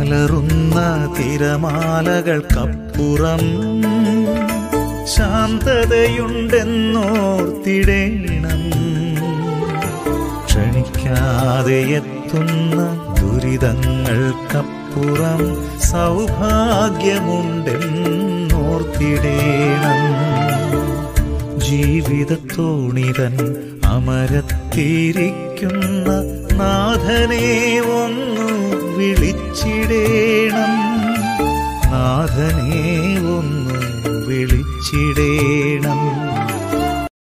അലറുന്ന തിരമാലകൾക്കപ്പുറം ശാന്തതയുണ്ടെന്നോർത്തിടേണം ക്ഷണിക്കാതെ എത്തുന്ന ദുരിതങ്ങൾക്കപ്പുറം സൗഭാഗ്യമുണ്ടെന്നോർത്തിടേണം ജീവിതത്തോണിതൻ അമരത്തിരിക്കുന്ന നാഥനെ ഒന്നു വിളിച്ചിടേണം നാഥനെ